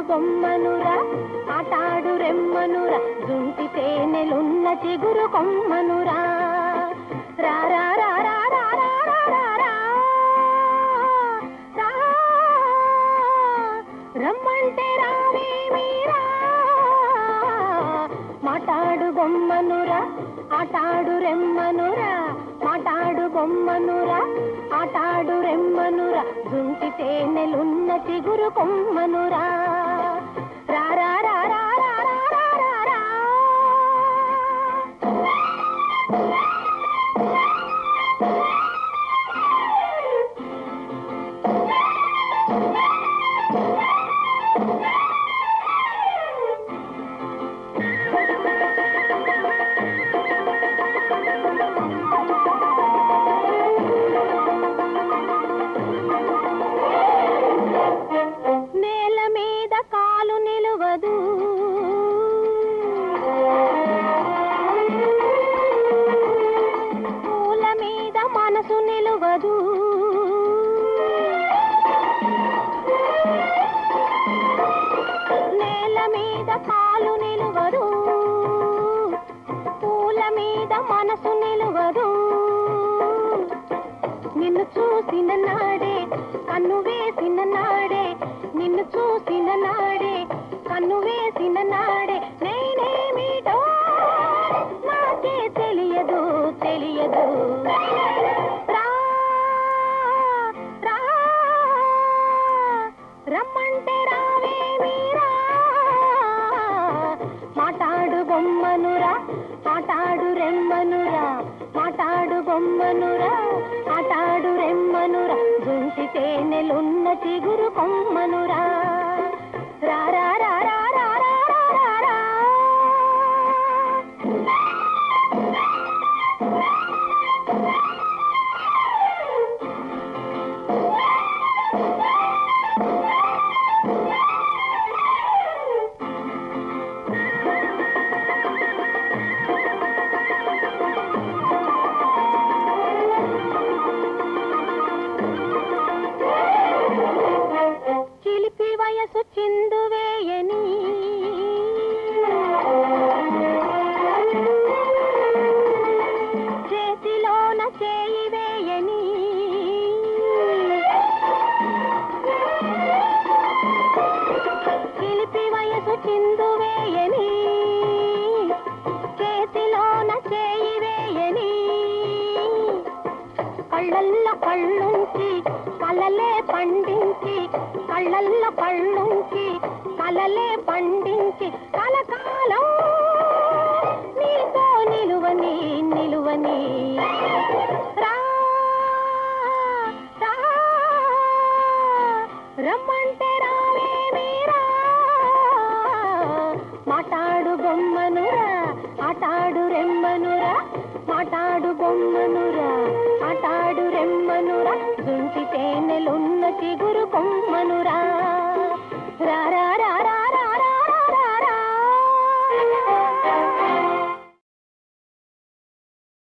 బొమ్మనురా ఆటాడు రెమ్మనురా జుంటి తేనెలున్న చిగురు కొమ్మనురా రా రా రా రా రా రా రా రా రా. రా. రమ్మంటే రావేమీరా మాటాడు బొమ్మనురా ఆటాడు రెమ్మనురా మాటాడు బొమ్మనురా ఆటాడు రెమ్మనురా జుంటి తేనెలున్న చిగురు కొమ్మనురా రా రా రా రా రా రా రా రా రా. నేల మీద కాలు నిలువదు పూల మీద మనసు నిలువదు నేల మీద కాలు నిలువదు పూల మీద మనసు నిలువదు నిన్ను చూసిన నాడే కన్ను వేసిన నాడే నిన్ను చూసిన నాడే కన్ను వేసిన నాడే నేనేమిటో నాకే తెలియదు తెలియదు రా రా రమ్మంటే రావేమీరా మాటాడు బొమ్మనురా ఆటాడు రెమ్మనురా మాటాడు బొమ్మనురా ఆటాడు రెమ్మనురా జుంటి తేనెలున్న చిగురు కొమ్మనురా రా రా రా రా రా రా రా రా రా. చిలిపి వయసు చిందు వేయని చేతిలోన చేయి వేయని చిలిపి వయసు చిందు వేయని చేతిలోన చేయి వేయని కళ్ళల్లో కళ్ళుంచి కలలే పండించి కళ్ళల్లో కళ్ళుంచి కలలే పండించి కలకాలం నీతో నిలువని నిలువని రా రా రమ్మంటే రావేమీరా మాటాడు బొమ్మనురా ఆటాడు రెమ్మనురా మాటాడు బొమ్మనురా ఆటాడు రెమ్మ